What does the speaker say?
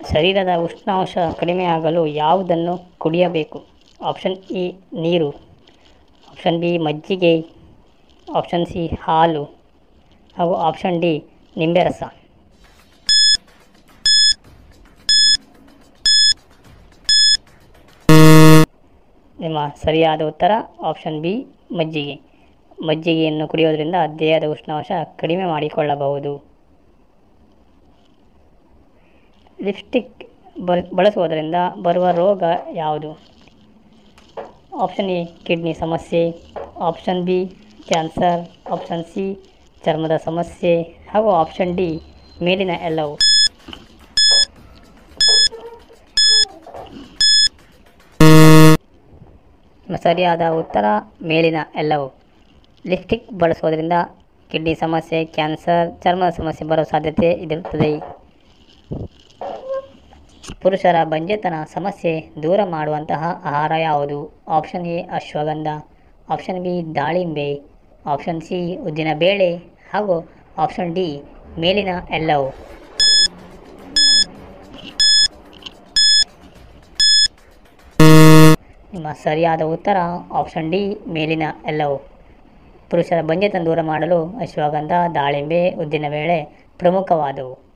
ಶರೀರದ ಉಷ್ಣಾಂಶ ಕಡಿಮೆಯಾಗಲು ಯಾವುದನ್ನು ಕುಡಿಯಬೇಕು ಆಪ್ಷನ್ ಇ ನೀರು ಆಪ್ಷನ್ ಬಿ ಮಜ್ಜಿಗೆ ಆಪ್ಷನ್ ಸಿ ಹಾಲು ಹಾಗೂ ಆಪ್ಷನ್ ಡಿ ನಿಂಬೆ ರಸ ನಿಮ್ಮ ಸರಿಯಾದ ಉತ್ತರ ಆಪ್ಷನ್ ಬಿ ಮಜ್ಜಿಗೆ ಮಜ್ಜಿಗೆಯನ್ನು ಕುಡಿಯೋದ್ರಿಂದ ದೇಹದ ಉಷ್ಣಾಂಶ ಕಡಿಮೆ ಮಾಡಿಕೊಳ್ಳಬಹುದು ಲಿಪ್ಸ್ಟಿಕ್ ಬ ಬಳಸುವುದರಿಂದ ಬರುವ ರೋಗ ಯಾವುದು ಆಪ್ಷನ್ ಎ ಕಿಡ್ನಿ ಸಮಸ್ಯೆ option B cancer option C ಚರ್ಮದ ಸಮಸ್ಯೆ ಹಾಗೂ ಆಪ್ಷನ್ ಡಿ ಮೇಲಿನ ಎಲ್ಲವು ಸರಿಯಾದ ಉತ್ತರ ಮೇಲಿನ ಎಲ್ಲವು ಲಿಪ್ಸ್ಟಿಕ್ ಬಳಸೋದ್ರಿಂದ ಕಿಡ್ನಿ ಸಮಸ್ಯೆ ಕ್ಯಾನ್ಸರ್ ಚರ್ಮದ ಸಮಸ್ಯೆ ಬರೋ ಸಾಧ್ಯತೆ ಇದಿರುತ್ತದೆ ಪುರುಷರ ಬಂಜೆತನ ಸಮಸ್ಯೆ ದೂರ ಮಾಡುವಂತಹ ಆಹಾರ ಯಾವುದು option A ashwagandha option B ದಾಳಿಂಬೆ ಆಪ್ಷನ್ ಸಿ ಉದ್ದಿನ ಬೇಳೆ ಹಾಗೂ ಆಪ್ಷನ್ ಡಿ ಮೇಲಿನ ಎಲ್ಲವು ನಿಮ್ಮ ಸರಿಯಾದ ಉತ್ತರ ಆಪ್ಷನ್ ಡಿ ಮೇಲಿನ ಎಲ್ಲವು ಪುರುಷರ ಬಂಜೆತನ ದೂರ ಮಾಡಲು ಅಶ್ವಗಂಧ ದಾಳಿಂಬೆ ಉದ್ದಿನಬೇಳೆ ಪ್ರಮುಖವಾದವು